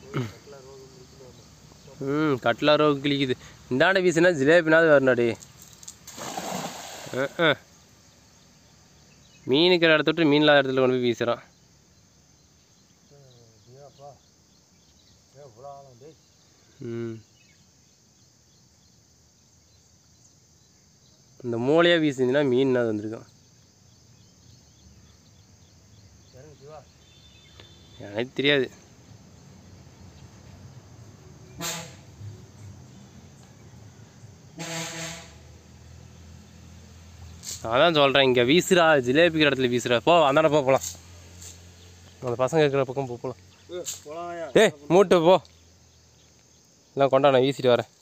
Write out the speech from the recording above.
ம் கட்லா ரோகு கிளிக்குது இந்தாண்ட வீசுனா ஜிலேபினாவது வரணும்டி அஹ், அஹ். மீன் இருக்கிற இடத்த விட்டு மீன் இல்லாத இடத்துல கொண்டு போய் வீசுகிறான் ஏப்பா ஏ இவ்வளோ ஆழம் டேய் ம் இந்த மூளையாக வீசுனீங்கன்னா மீன் அது வந்திருக்கும் இறங்கு சிவா எனக்கு தெரியாது அதான் சொல்கிறேன் இங்கே வீசுறா ஜிலேபிக்கிற இடத்துல வீசுறா போ அந்தாண்ட போ போகலாம் அந்த பசங்க இருக்கிற பக்கம் போ போகலாம் ஏ போலாம்யா ஏய் மூட்டு போ எல்லாம் கொண்டா நான் வீசிட்டு வரேன்